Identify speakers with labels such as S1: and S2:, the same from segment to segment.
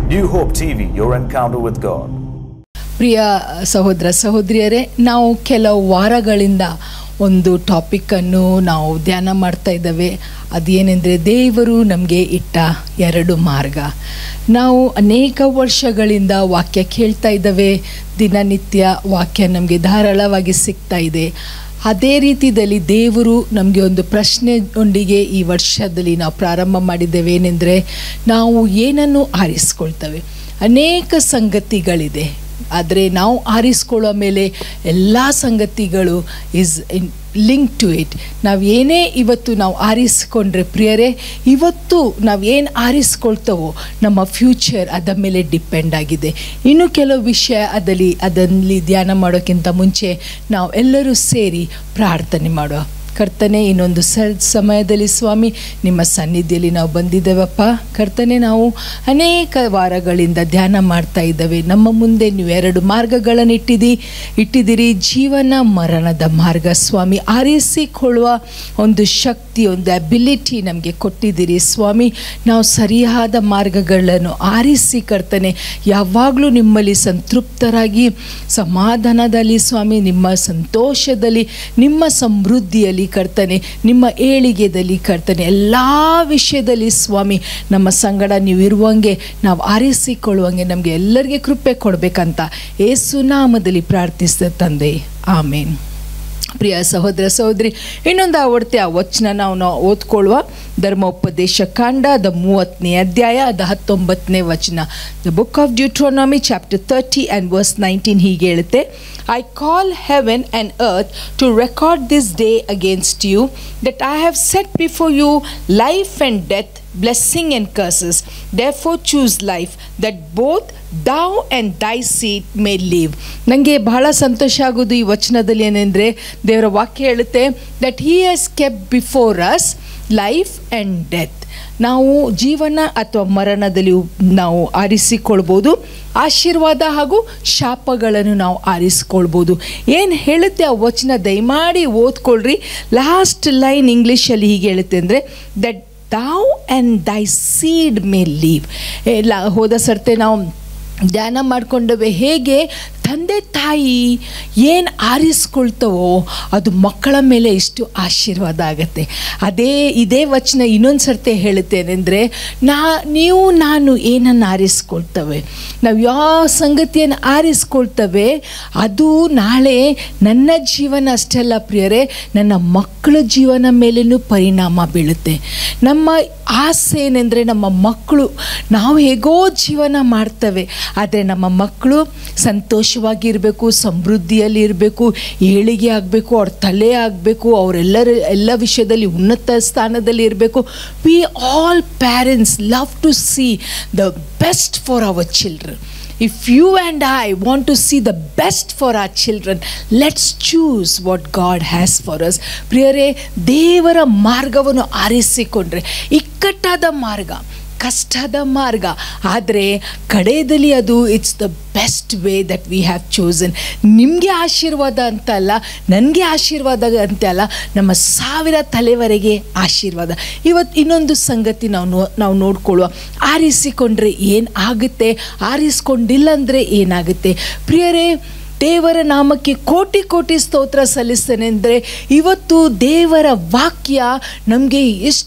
S1: New Hope TV, your encounter with God.
S2: ಪ್ರಿಯ ಸಹೋದರ ಸಹೋದರಿಯರೇ ನಾವು ಕೆಲವು ವಾರಗಳಿಂದ ಒಂದು ಟಾಪಿಕ್ಕನ್ನು ನಾವು ಧ್ಯಾನ ಮಾಡ್ತಾ ಇದ್ದೇವೆ ಅದೇನೆಂದರೆ ದೇವರು ನಮಗೆ ಇಟ್ಟ ಎರಡು ಮಾರ್ಗ ನಾವು ಅನೇಕ ವರ್ಷಗಳಿಂದ ವಾಕ್ಯ ಕೇಳ್ತಾ ಇದ್ದೇವೆ ದಿನನಿತ್ಯ ವಾಕ್ಯ ನಮಗೆ ಧಾರಾಳವಾಗಿ ಸಿಗ್ತಾ ಇದೆ ಅದೇ ರೀತಿಯಲ್ಲಿ ದೇವರು ನಮಗೆ ಒಂದು ಪ್ರಶ್ನೆಯೊಂದಿಗೆ ಈ ವರ್ಷದಲ್ಲಿ ನಾವು ಪ್ರಾರಂಭ ಮಾಡಿದ್ದೇವೆ ಏನೆಂದರೆ ನಾವು ಏನನ್ನು ಆರಿಸ್ಕೊಳ್ತೇವೆ ಅನೇಕ ಸಂಗತಿಗಳಿದೆ ಆದರೆ ನಾವು ಆರಿಸ್ಕೊಳ್ಳೋ ಮೇಲೆ ಎಲ್ಲ ಸಂಗತಿಗಳು is in link to it ನಾವು ಏನೇ ಇವತ್ತು ನಾವು ಆರಿಸ್ಕೊಂಡ್ರೆ ಪ್ರಿಯರೇ ಇವತ್ತು ನಾವು ಏನು ಆರಿಸ್ಕೊಳ್ತವೋ ನಮ್ಮ ಫ್ಯೂಚರ್ ಅದರ ಮೇಲೆ ಡಿಪೆಂಡ್ ಆಗಿದೆ ಇನ್ನು ಕೆಲವು ವಿಷಯ ಅದಲ್ಲಿ ಅದರಲ್ಲಿ ಧ್ಯಾನ ಮಾಡೋಕ್ಕಿಂತ ಮುಂಚೆ ನಾವು ಎಲ್ಲರೂ ಸೇರಿ ಪ್ರಾರ್ಥನೆ ಮಾಡುವ ಕರ್ತನೆ ಇನ್ನೊಂದು ಸ ಸಮಯದಲ್ಲಿ ಸ್ವಾಮಿ ನಿಮ್ಮ ಸನ್ನಿಧಿಯಲ್ಲಿ ನಾವು ಬಂದಿದ್ದೇವಪ್ಪ ಕರ್ತನೆ ನಾವು ಅನೇಕ ವಾರಗಳಿಂದ ಧ್ಯಾನ ಮಾಡ್ತಾ ಇದ್ದೇವೆ ನಮ್ಮ ಮುಂದೆ ನೀವು ಎರಡು ಮಾರ್ಗಗಳನ್ನು ಇಟ್ಟಿದಿ ಇಟ್ಟಿದ್ದೀರಿ ಜೀವನ ಮರಣದ ಮಾರ್ಗ ಸ್ವಾಮಿ ಆರಿಸಿಕೊಳ್ಳುವ ಒಂದು ಶಕ್ತಿ ಒಂದು ಅಬಿಲಿಟಿ ನಮಗೆ ಕೊಟ್ಟಿದ್ದೀರಿ ಸ್ವಾಮಿ ನಾವು ಸರಿಯಾದ ಮಾರ್ಗಗಳನ್ನು ಆರಿಸಿ ಕರ್ತನೆ ಯಾವಾಗಲೂ ನಿಮ್ಮಲ್ಲಿ ಸಂತೃಪ್ತರಾಗಿ ಸಮಾಧಾನದಲ್ಲಿ ಸ್ವಾಮಿ ನಿಮ್ಮ ಸಂತೋಷದಲ್ಲಿ ನಿಮ್ಮ ಸಮೃದ್ಧಿಯಲ್ಲಿ ಕರ್ತನೆ ನಿಮ್ಮ ಏಳಿಗೆಯಲ್ಲಿ ಕರ್ತನೆ ಎಲ್ಲ ವಿಷಯದಲ್ಲಿ ಸ್ವಾಮಿ ನಮ್ಮ ಸಂಗಡ ನೀವು ಇರುವಂಗೆ ನಾವು ಆರಿಸಿಕೊಳ್ಳುವಂಗೆ ನಮಗೆ ಎಲ್ಲರಿಗೆ ಕೃಪೆ ಕೊಡಬೇಕಂತ ಏಸುನಾಮದಲ್ಲಿ ಪ್ರಾರ್ಥಿಸಿದ ತಂದೆ ಆಮೇನ್ ಪ್ರಿಯ ಸಹೋದರ ಸಹೋದರಿ ಇನ್ನೊಂದು ಆವರ್ತಿ ಆ ವಚನ ನಾವು ನಾವು ಓದ್ಕೊಳ್ಳುವ ಧರ್ಮೋಪದೇಶ ಕಾಂಡ ದ ಮೂವತ್ತನೇ ಅಧ್ಯಾಯ ಅದ ಹತ್ತೊಂಬತ್ತನೇ ವಚನ the book of Deuteronomy chapter thirty and verse nineteen ಹೀಗೆ ಹೇಳುತ್ತೆ I call heaven and earth to record this day against you that I have set before you life and death blessing and curses for choose life that both thou and thy seed may live ನನಗೆ ಬಹಳ ಸಂತೋಷ ಆಗೋದು ಈ ವಚನದಲ್ಲಿ ಏನೆಂದರೆ ದೇವರ ವಾಕ್ಯ ಹೇಳುತ್ತೆ that he has kept before us life and death ನಾವು ಜೀವನ ಅಥವಾ ಮರಣದಲ್ಲಿ ನಾವು ಆರಿಸಿಕೊಳ್ಬೋದು ಆಶೀರ್ವಾದ ಹಾಗೂ ಶಾಪಗಳನ್ನು ನಾವು ಆರಿಸ್ಕೊಳ್ಬೋದು ಏನು ಹೇಳುತ್ತೆ ಆ ವಚನ ದಯಮಾಡಿ ಓದ್ಕೊಳ್ರಿ ಲಾಸ್ಟ್ ಲೈನ್ ಇಂಗ್ಲೀಷಲ್ಲಿ ಹೀಗೆ ಹೇಳುತ್ತೆ ಅಂದರೆ that thou and thy seed may live ಎಲ್ಲ ಹೋದ ಸರ್ತೆ ನಾವು ಧ್ಯಾನ ಮಾಡಿಕೊಂಡವೆ ಹೇಗೆ ತಂದೆ ತಾಯಿ ಏನು ಆರಿಸ್ಕೊಳ್ತವೋ ಅದು ಮಕ್ಕಳ ಮೇಲೆ ಎಷ್ಟು ಆಶೀರ್ವಾದ ಆಗುತ್ತೆ ಅದೇ ಇದೇ ವಚನ ಇನ್ನೊಂದು ಸರ್ತಿ ಹೇಳುತ್ತೇನೆಂದರೆ ನಾ ನೀವು ನಾನು ಏನನ್ನು ಆರಿಸ್ಕೊಳ್ತವೆ ನಾವು ಯಾವ ಸಂಗತಿಯನ್ನು ಆರಿಸ್ಕೊಳ್ತವೆ ಅದು ನಾಳೆ ನನ್ನ ಜೀವನ ಅಷ್ಟೆಲ್ಲ ಪ್ರಿಯರೇ ನನ್ನ ಮಕ್ಕಳ ಜೀವನ ಮೇಲೇನೂ ಪರಿಣಾಮ ಬೀಳುತ್ತೆ ನಮ್ಮ ಆಸೆ ಏನೆಂದರೆ ನಮ್ಮ ಮಕ್ಕಳು ನಾವು ಹೇಗೋ ಜೀವನ ಮಾಡ್ತವೆ ಆದರೆ ನಮ್ಮ ಮಕ್ಕಳು ಸಂತೋಷವಾಗಿರಬೇಕು ಸಮೃದ್ಧಿಯಲ್ಲಿ ಇರಬೇಕು ಏಳಿಗೆ ಆಗಬೇಕು ಅವ್ರ ತಲೆ ಆಗಬೇಕು ಅವರೆಲ್ಲರ ಎಲ್ಲ ವಿಷಯದಲ್ಲಿ ಉನ್ನತ ಸ್ಥಾನದಲ್ಲಿ ಇರಬೇಕು we all parents love to see the best for our children if you and I want to see the best for our children let's choose what God has for us ಪ್ರಿಯರೇ ದೇವರ ಮಾರ್ಗವನ್ನು ಆರಿಸಿಕೊಂಡ್ರೆ ಇಕ್ಕಟ್ಟಾದ ಮಾರ್ಗ ಕಷ್ಟದ ಮಾರ್ಗ ಆದರೆ ಕಡೆಯಲ್ಲಿ ಅದು it's the best way that we have chosen ನಿಮಗೆ ಆಶೀರ್ವಾದ ಅಂತ ಅಲ್ಲ ನನಗೆ ಆಶೀರ್ವಾದ ಅಂತ ಅಲ್ಲ ನಮ್ಮ ಸಾವಿರ ತಲೆವರೆಗೆ ಆಶೀರ್ವಾದ ಇವತ್ತು ಇನ್ನೊಂದು ಸಂಗತಿ ನಾವು ನೋ ನಾವು ನೋಡ್ಕೊಳ್ಳುವ ಆರಿಸಿಕೊಂಡ್ರೆ ಏನು ಆಗುತ್ತೆ ಆರಿಸ್ಕೊಂಡಿಲ್ಲ ಅಂದರೆ ಏನಾಗುತ್ತೆ ಪ್ರಿಯರೇ ದೇವರ ನಾಮಕ್ಕೆ ಕೋಟಿ ಕೋಟಿ ಸ್ತೋತ್ರ ಸಲ್ಲಿಸ್ತೇನೆ ಅಂದರೆ ಇವತ್ತು ದೇವರ ವಾಕ್ಯ ನಮಗೆ ಎಷ್ಟು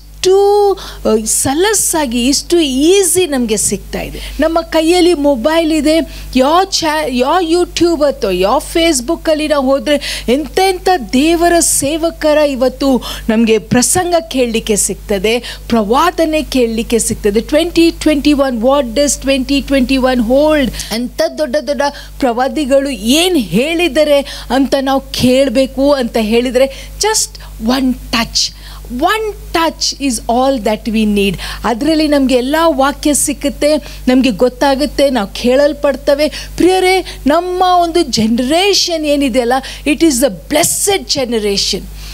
S2: ಇಷ್ಟು ಸಲಸ್ಸಾಗಿ ಇಷ್ಟು ಈಸಿ ನಮಗೆ ಸಿಗ್ತಾ ಇದೆ ನಮ್ಮ ಕೈಯಲ್ಲಿ ಮೊಬೈಲ್ ಇದೆ ಯಾವ ಚ್ಯಾ ಯಾವ ಯೂಟ್ಯೂಬ್ ಅಥವಾ ಯಾವ ಫೇಸ್ಬುಕ್ಕಲ್ಲಿ ನಾವು ಹೋದರೆ ಎಂಥ ಎಂಥ ದೇವರ ಸೇವಕರ ಇವತ್ತು ನಮಗೆ ಪ್ರಸಂಗ ಕೇಳಲಿಕ್ಕೆ ಸಿಗ್ತದೆ ಪ್ರವಾದನೆ ಕೇಳಲಿಕ್ಕೆ ಸಿಗ್ತದೆ twenty twenty one what does twenty twenty one hold ಅಂಥ ದೊಡ್ಡ ದೊಡ್ಡ ಪ್ರವಾದಿಗಳು ಏನು ಹೇಳಿದ್ದಾರೆ ಅಂತ ನಾವು ಕೇಳಬೇಕು ಅಂತ ಹೇಳಿದರೆ just one touch one touch is all that we need ಅದರಲ್ಲಿ ನಮಗೆ ಎಲ್ಲ ವಾಕ್ಯ ಸಿಕ್ಕುತ್ತೆ ನಮಗೆ ಗೊತ್ತಾಗುತ್ತೆ ನಾವು ಕೇಳಲ್ಪಡ್ತವೆ ಪ್ರಿಯರೇ ನಮ್ಮ ಒಂದು ಜನ್ರೇಷನ್ ಏನಿದೆಯಲ್ಲ it is the blessed generation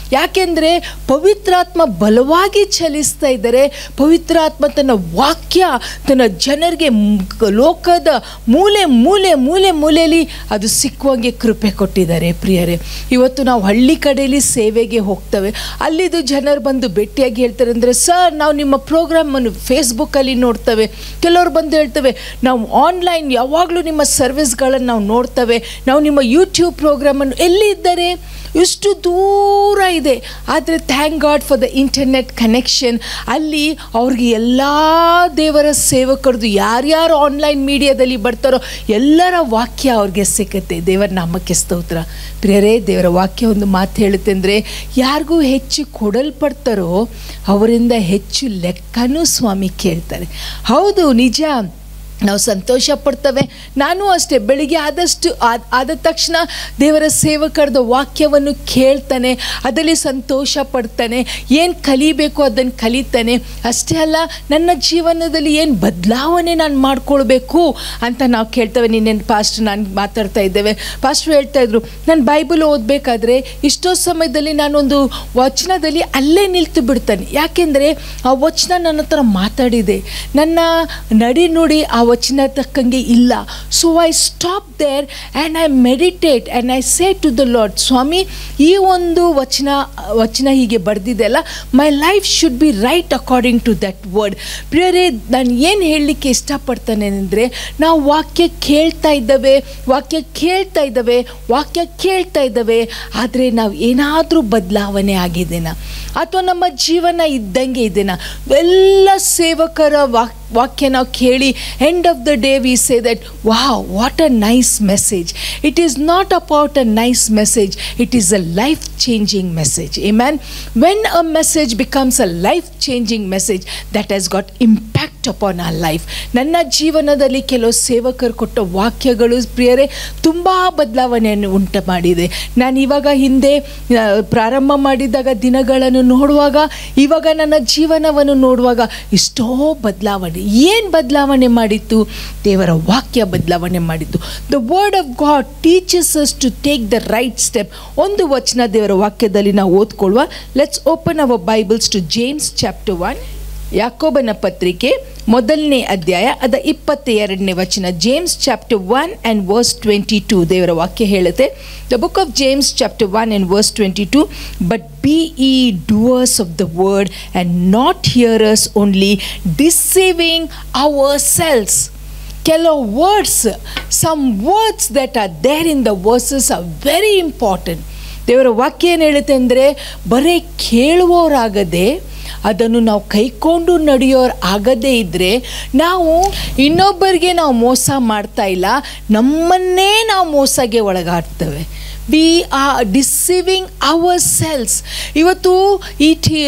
S2: ಯಾಕೆಂದರೆ ಪವಿತ್ರಾತ್ಮ ಬಲವಾಗಿ ಚಲಿಸ್ತಾ ಇದ್ದಾರೆ ಪವಿತ್ರಾತ್ಮ ತನ್ನ ವಾಕ್ಯ ತನ್ನ ಜನರಿಗೆ ಮ್- ಲೋಕದ ಮೂಲೆ ಮೂಲೆ ಮೂಲೆ ಮೂಲೆಯಲ್ಲಿ ಅದು ಸಿಕ್ಕುವಂಗೆ ಕೃಪೆ ಕೊಟ್ಟಿದ್ದಾರೆ ಪ್ರಿಯರೇ ಇವತ್ತು ನಾವು ಹಳ್ಳಿ ಕಡೆಯಲ್ಲಿ ಸೇವೆಗೆ ಹೋಗ್ತೇವೆ ಅಲ್ಲಿದು ಜನರು ಬಂದು ಭೇಟಿಯಾಗಿ ಹೇಳ್ತಾರೆ ಅಂದರೆ ಸರ್ ನಾವು ನಿಮ್ಮ ಪ್ರೋಗ್ರಾಮನ್ನು ಫೇಸ್ಬುಕ್ಕಲ್ಲಿ ನೋಡ್ತೇವೆ ಕೆಲವರು ಬಂದು ಹೇಳ್ತೇವೆ ನಾವು ಆನ್ಲೈನ್ ಯಾವಾಗಲೂ ನಿಮ್ಮ ಸರ್ವಿಸ್ಗಳನ್ನು ನಾವು ನೋಡ್ತೇವೆ ನಾವು ನಿಮ್ಮ ಯೂಟ್ಯೂಬ್ ಪ್ರೋಗ್ರಾಮನ್ನು ಎಲ್ಲಿ ಇದ್ದಾರೆ ಇಷ್ಟು ದೂರ ಇದೆ ಆದರೆ thank God for the internet connection ಅಲ್ಲಿ ಅವ್ರಿಗೆ ಎಲ್ಲ ದೇವರ ಸೇವಕರದು ಯಾರ್ಯಾರು ಆನ್ಲೈನ್ ಮೀಡಿಯಾದಲ್ಲಿ ಬರ್ತಾರೋ ಎಲ್ಲರ ವಾಕ್ಯ ಅವ್ರಿಗೆ ಸಿಗುತ್ತೆ ದೇವರ ನಾಮಕ್ಕೆ ಸ್ತೋತ್ರ ಪ್ರಿಯರೇ ದೇವರ ವಾಕ್ಯ ಒಂದು ಮಾತು ಹೇಳುತ್ತೆ ಅಂದರೆ ಯಾರಿಗೂ ಹೆಚ್ಚು ಕೊಡಲ್ಪಡ್ತಾರೋ ಅವರಿಂದ ಹೆಚ್ಚು ಲೆಕ್ಕನೂ ಸ್ವಾಮಿ ಕೇಳ್ತಾರೆ ಹೌದು ನಿಜ ನಾವು ಸಂತೋಷ ಪಡ್ತೇವೆ ನಾನು ಅಷ್ಟೇ ಬೆಳಿಗ್ಗೆ ಆದಷ್ಟು ಆದ ಆದ ತಕ್ಷಣ ದೇವರ ಸೇವಕರದ ವಾಕ್ಯವನ್ನು ಕೇಳ್ತಾನೆ ಅದರಲ್ಲಿ ಸಂತೋಷ ಪಡ್ತಾನೆ ಏನು ಕಲಿಬೇಕು ಅದನ್ನು ಕಲಿತಾನೆ ಅಷ್ಟೇ ಅಲ್ಲ ನನ್ನ ಜೀವನದಲ್ಲಿ ಏನು ಬದಲಾವಣೆ ನಾನು ಮಾಡ್ಕೊಳ್ಬೇಕು ಅಂತ ನಾವು ಕೇಳ್ತೇವೆ ನಿನ್ನೆ ಪಾಸ್ಟ್ ನಾನು ಮಾತಾಡ್ತಾ ಇದ್ದೇವೆ ಪಾಸ್ಟ್ರು ಹೇಳ್ತಾ ಇದ್ರು ನಾನು ಬೈಬಲ್ ಓದಬೇಕಾದ್ರೆ ಇಷ್ಟೋ ಸಮಯದಲ್ಲಿ ನಾನೊಂದು ವಚನದಲ್ಲಿ ಅಲ್ಲೇ ನಿಲ್ತು ಬಿಡ್ತಾನೆ ಯಾಕೆಂದರೆ ಆ ವಚನ ನನ್ನ ಹತ್ರ ಮಾತಾಡಿದೆ ನನ್ನ ನಡಿ ನುಡಿ ಆ ವಚನ ತಕ್ಕಂಗೆ ಇಲ್ಲ so I stop there and I meditate and I say to the Lord ಸ್ವಾಮಿ ಈ ಒಂದು ವಚನ ವಚನ ಹೀಗೆ ಬರೆದಿದೆಯಲ್ಲ my life should be right according to that word ಪ್ರಿಯರೇ ನಾನು ಏನು ಹೇಳಲಿಕ್ಕೆ ಇಷ್ಟಪಡ್ತಾನೆ ಅಂದರೆ ನಾವು ವಾಕ್ಯ ಕೇಳ್ತಾ ಇದ್ದೇವೆ ವಾಕ್ಯ ಕೇಳ್ತಾ ಇದ್ದೇವೆ ವಾಕ್ಯ ಕೇಳ್ತಾ ಇದ್ದೇವೆ ಆದರೆ ನಾವು ಏನಾದರೂ ಬದಲಾವಣೆ ಆಗಿದೆನಾ ಅಥವಾ ನಮ್ಮ ಜೀವನ ಇದ್ದಂಗೆ ಇದೆನಾ ಎಲ್ಲ ಸೇವಕರ ವಾಕ್ ವಾಕ್ಯ ನಾವು ಕೇಳಿ end of the day we say that wow what a nice message it is not about a nice message it is a life changing message a man when a message becomes a life changing message that has got impact upon our life ನನ್ನ ಜೀವನದಲ್ಲಿ ಕೆಲವು ಸೇವಕರು ಕೊಟ್ಟ ವಾಕ್ಯಗಳು ಪ್ರಿಯರೇ ತುಂಬ ಬದಲಾವಣೆಯನ್ನು ಉಂಟು ಮಾಡಿದೆ ನಾನು ಇವಾಗ ಹಿಂದೆ ಆ, ಪ್ರಾರಂಭ ಮಾಡಿದಾಗ ದಿನಗಳನ್ನು ನೋಡುವಾಗ ಇವಾಗ ನನ್ನ ಜೀವನವನ್ನು ನೋಡುವಾಗ ಎಷ್ಟೋ ಬದಲಾವಣೆ ಏನು ಬದಲಾವಣೆ ಮಾಡಿತ್ತು ದೇವರ ವಾಕ್ಯ ಬದಲಾವಣೆ ಮಾಡಿತ್ತು the word of God teaches us to take the right step ಒಂದು ವಚನ ದೇವರ ವಾಕ್ಯದಲ್ಲಿ ನಾವು ಓದ್ಕೊಳ್ಳುವ let's open our Bibles to James chapter one ಯಾಕೋಬನ ಪತ್ರಿಕೆ ಮೊದಲನೇ ಅಧ್ಯಾಯ ಅದ ಇಪ್ಪತ್ತ ಎರಡನೇ ವಚನ James chapter one and verse twenty two ದೇವರ ವಾಕ್ಯ ಹೇಳುತ್ತೆ the book of James chapter one and verse twenty two but be ye doers of the word and not hearers only deceiving our cells ಕೆಲವು words some words that are there in the verses are very important ದೇವರ ವಾಕ್ಯ ಏನು ಹೇಳುತ್ತೆ ಅಂದರೆ ಬರೀ ಕೇಳುವವರಾಗದೆ ಅದನ್ನು ನಾವು ಕೈಕೊಂಡು ನಡೆಯೋರು ಆಗದೇ ಇದ್ದರೆ ನಾವು ಇನ್ನೊಬ್ಬರಿಗೆ ನಾವು ಮೋಸ ಮಾಡ್ತಾ ಇಲ್ಲ ನಮ್ಮನ್ನೇ ನಾವು ಮೋಸಗೆ ಒಳಗಾಡ್ತೇವೆ we are deceiving our selves ಇವತ್ತು ಈ ಟಿ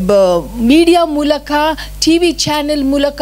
S2: ಮೀಡಿಯಾ ಮೂಲಕ ಟಿ ವಿ ಚಾನೆಲ್ ಮೂಲಕ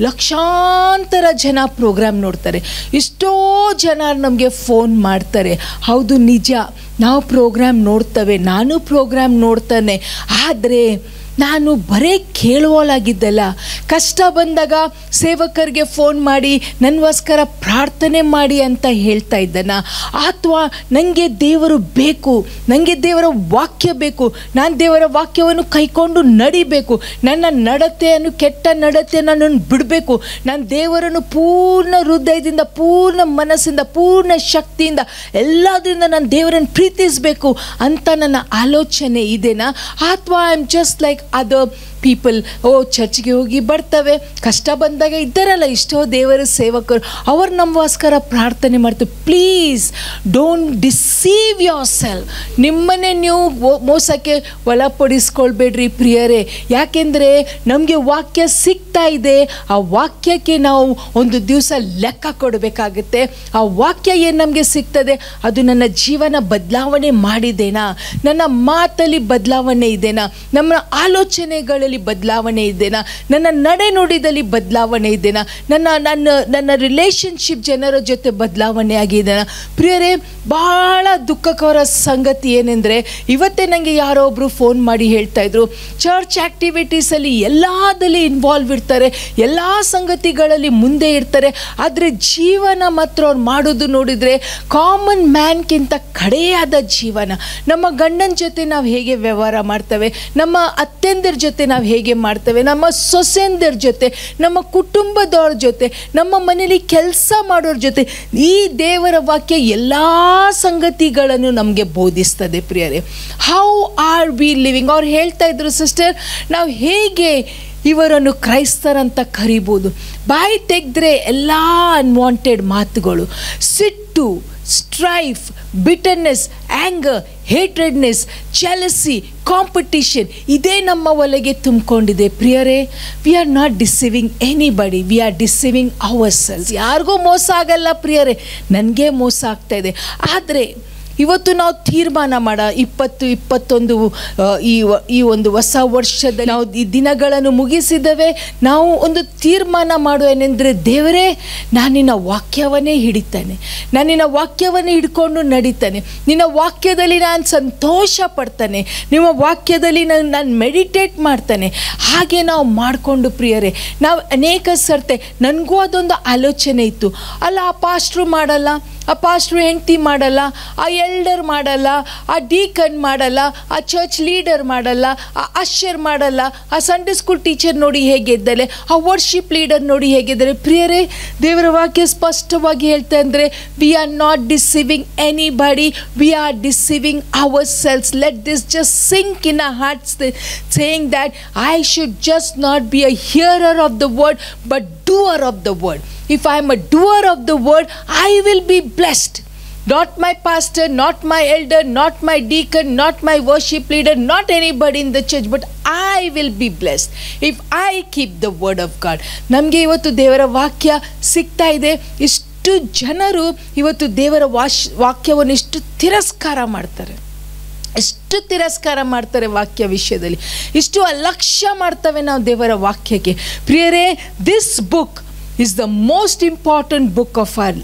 S2: ಲಕ್ಷಾಂತರ ಜನ ಪ್ರೋಗ್ರಾಮ್ ನೋಡ್ತಾರೆ ಎಷ್ಟೋ ಜನ ನಮಗೆ ಫೋನ್ ಮಾಡ್ತಾರೆ ಹೌದು ನಿಜ ನಾವು ಪ್ರೋಗ್ರಾಮ್ ನೋಡ್ತೇವೆ ನಾನು ಪ್ರೋಗ್ರಾಮ್ ನೋಡ್ತಾನೆ ಆದರೆ ನಾನು ಬರೇ ಕೇಳುವಲಾಗಿದ್ದಲ್ಲ ಕಷ್ಟ ಬಂದಾಗ ಸೇವಕರಿಗೆ ಫೋನ್ ಮಾಡಿ ನನಗೋಸ್ಕರ ಪ್ರಾರ್ಥನೆ ಮಾಡಿ ಅಂತ ಹೇಳ್ತಾ ಇದ್ದಾನ ಅಥವಾ ನನಗೆ ದೇವರು ಬೇಕು ನನಗೆ ದೇವರ ವಾಕ್ಯ ಬೇಕು ನಾನು ದೇವರ ವಾಕ್ಯವನ್ನು ಕೈಕೊಂಡು ನಡಿಬೇಕು ನನ್ನ ನಡತೆಯನ್ನು ಕೆಟ್ಟ ನಡತೆಯನ್ನು ನಾನು ಬಿಡಬೇಕು ನಾನು ದೇವರನ್ನು ಪೂರ್ಣ ಹೃದಯದಿಂದ ಪೂರ್ಣ ಮನಸ್ಸಿಂದ ಪೂರ್ಣ ಶಕ್ತಿಯಿಂದ ಎಲ್ಲದರಿಂದ ನಾನು ದೇವರನ್ನು ಪ್ರೀತಿಸಬೇಕು ಅಂತ ನನ್ನ ಆಲೋಚನೆ ಇದೆನಾ ಅಥವಾ I am just like other people ಓ ಚರ್ಚ್ಗೆ ಹೋಗಿ ಬರ್ತವೆ ಕಷ್ಟ ಬಂದಾಗ ಇದ್ದಾರಲ್ಲ ಇಷ್ಟೋ ದೇವರ ಸೇವಕರು ಅವ್ರು ನಮಗೋಸ್ಕರ ಪ್ರಾರ್ಥನೆ ಮಾಡ್ತಾರೆ please don't deceive your self ನಿಮ್ಮನ್ನೇ ನೀವು ಮೋ- ಮೋಸಕ್ಕೆ ಒಳಪಡಿಸ್ಕೊಳ್ಬೇಡ್ರಿ ಪ್ರಿಯರೇ ಯಾಕೆಂದರೆ ನಮಗೆ ವಾಕ್ಯ ಸಿಗ್ತಾ ಇದೆ ಆ ವಾಕ್ಯಕ್ಕೆ ನಾವು ಒಂದು ದಿವಸ ಲೆಕ್ಕ ಕೊಡಬೇಕಾಗುತ್ತೆ ಆ ವಾಕ್ಯ ಏನು ನಮಗೆ ಸಿಗ್ತದೆ ಅದು ನನ್ನ ಜೀವನ ಬದಲಾವಣೆ ಮಾಡಿದೇನಾ ನನ್ನ ಮಾತಲ್ಲಿ ಬದಲಾವಣೆ ಇದೆನಾ ನಮ್ಮ ಆಲೋಚನೆಗಳಲ್ಲಿ ಬದಲಾವಣೆ ಇದೆನಾ ನನ್ನ ನಡೆ ನುಡಿದಲ್ಲಿ ಬದಲಾವಣೆ ಇದೆನಾ ನನ್ನ ನನ್ನ ನನ್ನ ರಿಲೇಶನ್ಶಿಪ್ ಜನರ ಜೊತೆ ಬದಲಾವಣೆ ಆಗಿದೆನಾ ಪ್ರಿಯರೇ ಬಹಳ ದುಃಖಕರ ಸಂಗತಿ ಏನೆಂದರೆ ಇವತ್ತೇ ನನಗೆ ಯಾರೋ ಒಬ್ಬರು ಫೋನ್ ಮಾಡಿ ಹೇಳ್ತಾ ಇದ್ರು ಚರ್ಚ್ ಆ್ಯಕ್ಟಿವಿಟೀಸಲ್ಲಿ ಎಲ್ಲದಲ್ಲಿ ಇನ್ವಾಲ್ವ್ ಇರ್ತಾರೆ ಎಲ್ಲ ಸಂಗತಿಗಳಲ್ಲಿ ಮುಂದೆ ಇರ್ತಾರೆ ಆದರೆ ಜೀವನ ಮಾತ್ರ ಅವ್ರು ಮಾಡೋದು ನೋಡಿದರೆ ಕಾಮನ್ ಮ್ಯಾನ್ಗಿಂತ ಕಡೆಯಾದ ಜೀವನ ನಮ್ಮ ಗಂಡನ ಜೊತೆ ನಾವು ಹೇಗೆ ವ್ಯವಹಾರ ಮಾಡ್ತೇವೆ ನಮ್ಮ ಅತ್ತೆಂದರ ಜೊತೆ ನಾವು ಹೇಗೆ ಮಾಡ್ತೇವೆ ನಮ್ಮ ಸೊಸೆಂದರ ಜೊತೆ ನಮ್ಮ ಕುಟುಂಬದವ್ರ ಜೊತೆ ನಮ್ಮ ಮನೇಲಿ ಕೆಲಸ ಮಾಡೋರ ಜೊತೆ ಈ ದೇವರ ವಾಕ್ಯ ಎಲ್ಲ ಸಂಗತಿಗಳನ್ನು ನಮಗೆ ಬೋಧಿಸ್ತದೆ ಪ್ರಿಯರೇ ಹೌ ಆರ್ ವಿ ಲಿವಿಂಗ್ ಅವ್ರು ಹೇಳ್ತಾ ಇದ್ರು ಸಿಸ್ಟರ್ ನಾವು ಹೇಗೆ ಇವರನ್ನು ಕ್ರೈಸ್ತರಂತ ಕರಿಬೋದು ಬಾಯಿ ತೆಗೆದ್ರೆ ಎಲ್ಲ ಅನ್ವಾಂಟೆಡ್ ಮಾತುಗಳು ಸಿಟ್ಟು strife bitterness anger hatredness jealousy competition ಇದೇ ನಮ್ಮ ಒಳಗೆ ತುಂಬಿಕೊಂಡಿದೆ ಪ್ರಿಯರೇ we are not deceiving anybody we are deceiving our selves ಯಾರಿಗೂ ಮೋಸ ಆಗಲ್ಲ ಪ್ರಿಯರೇ ನನಗೆ ಮೋಸ ಆಗ್ತಾ ಇದೆ ಆದರೆ ಇವತ್ತು ನಾವು ತೀರ್ಮಾನ ಮಾಡ ಇಪ್ಪತ್ತು ಇಪ್ಪತ್ತೊಂದು ಆ, ಈ ವ- ಈ ಒಂದು ಹೊಸ ವರ್ಷದಲ್ಲಿ ನಾವು ಈ ದಿನಗಳನ್ನು ಮುಗಿಸಿದ್ದೇವೆ ನಾವು ಒಂದು ತೀರ್ಮಾನ ಮಾಡುವ ಏನೆಂದರೆ ದೇವರೇ ನಾನು ನಿನ್ನ ವಾಕ್ಯವನ್ನೇ ಹಿಡಿತಾನೆ ನಾನು ನಿನ್ನ ವಾಕ್ಯವನ್ನೇ ಹಿಡ್ಕೊಂಡು ನಡೀತಾನೆ ನಿನ್ನ ವಾಕ್ಯದಲ್ಲಿ ನಾನು ಸಂತೋಷ ಪಡ್ತಾನೆ ನಿಮ್ಮ ವಾಕ್ಯದಲ್ಲಿ ನಾನು ನಾನು ಮೆಡಿಟೇಟ್ ಮಾಡ್ತಾನೆ ಹಾಗೆ ನಾವು ಮಾಡಿಕೊಂಡು ಪ್ರಿಯರೇ ನಾವು ಅನೇಕ ಸರ್ತೆ ನನಗೂ ಅದೊಂದು ಆಲೋಚನೆ ಇತ್ತು ಅಲ್ಲ ಆ ಪಾಸ್ಟ್ರು ಮಾಡಲ್ಲ ಆ ಪಾಸ್ಟ್ರು ಹೆಂಡತಿ ಮಾಡಲ್ಲ ಆ ಎಲ್ಡರ್ ಮಾಡಲ್ಲ ಆ ಡೀಕನ್ ಮಾಡಲ್ಲ ಆ ಚರ್ಚ್ ಲೀಡರ್ ಮಾಡಲ್ಲ ಆ ಅಶರ್ ಮಾಡಲ್ಲ ಆ ಸಂಡೇ ಸ್ಕೂಲ್ ಟೀಚರ್ ನೋಡಿ ಹೇಗಿದ್ದಾರೆ ಆ ವರ್ಷಿಪ್ ಲೀಡರ್ ನೋಡಿ ಹೇಗಿದ್ದಾರೆ ಪ್ರಿಯರೇ ದೇವರ ವಾಕ್ಯ ಸ್ಪಷ್ಟವಾಗಿ ಹೇಳ್ತಾ ಅಂದರೆ we are not deceiving anybody we are deceiving our selves let this just sink in a hearts saying that I should just not be a hearer of the word but doer of the word if I am a doer of the word, I will be blessed. Not my pastor, not my elder, not my deacon, not my worship leader, not anybody in the church, but I will be blessed if I keep the word of God. ನಮಗೆ ಇವತ್ತು ದೇವರ ವಾಕ್ಯ ಸಿಗ್ತಾ ಇದೆ ಇಷ್ಟು ಜನರು ಇವತ್ತು ದೇವರ ವಾಶ್ ವಾಕ್ಯವನ್ನು ಇಷ್ಟು ತಿರಸ್ಕಾರ ಮಾಡ್ತಾರೆ ಎಷ್ಟು ತಿರಸ್ಕಾರ ಮಾಡ್ತಾರೆ ವಾಕ್ಯ ವಿಷಯದಲ್ಲಿ ಇಷ್ಟು ಅಲಕ್ಷ್ಯ ಮಾಡ್ತವೆ ನಾವು ದೇವರ ವಾಕ್ಯಕ್ಕೆ ಪ್ರಿಯರೇ this book is the most important book of our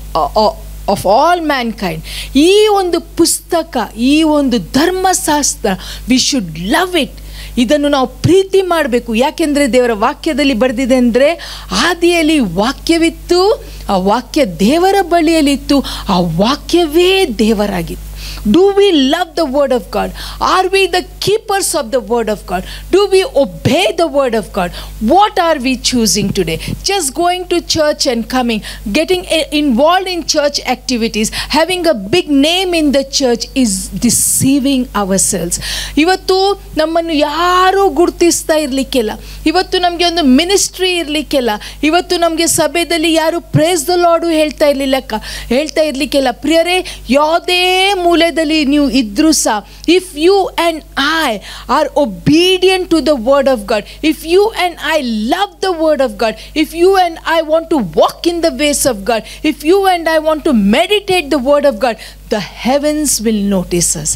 S2: of all mankind ಈ ಒಂದು ಪುಸ್ತಕ ಈ ಒಂದು ಧರ್ಮಶಾಸ್ತ್ರ ವಿ ಶುಡ್ ಲವ್ ಇಟ್ ಇದನ್ನು ನಾವು ಪ್ರೀತಿ ಮಾಡಬೇಕು ಯಾಕೆಂದರೆ ದೇವರ ವಾಕ್ಯದಲ್ಲಿ ಬರೆದಿದೆ ಅಂದರೆ ಆದಿಯಲ್ಲಿ ವಾಕ್ಯವಿತ್ತು ಆ ವಾಕ್ಯ ದೇವರ ಬಳಿಯಲ್ಲಿತ್ತು ಆ ವಾಕ್ಯವೇ ದೇವರಾಗಿತ್ತು Do we love the word of God? Are we the keepers of the word of God? Do we obey the word of God? What are we choosing today? Just going to church and coming, getting i- involved in church activities, having a big name in the church is deceiving ourselves. ಇವತ್ತು ನಮ್ಮನ್ನು ಯಾರೂ ಗುರುತಿಸ್ತಾ ಇರಲಿಕ್ಕಿಲ್ಲ ಇವತ್ತು ನಮಗೆ ಒಂದು ministry ಇರಲಿಕ್ಕಿಲ್ಲ ಇವತ್ತು ನಮಗೆ ಸಭೆಯಲ್ಲಿ ಯಾರು ಪ್ರೇಸ್ ದ ಲಾರ್ಡು ಹೇಳ್ತಾ ಇರಲಿಲ್ಲ ಹೇಳ್ತಾ ಇರಲಿಕ್ಕಿಲ್ಲ ಪ್ರಿಯರೇ ಯಾವುದೇ ಮೂಲೆಯಲ್ಲಿ ನೀವು ಇದ್ರೂ ಸಹ if you and I are obedient to the word of God if you and I love the word of God if you and I want to walk in the ways of God if you and I want to meditate the word of God the heavens will notice us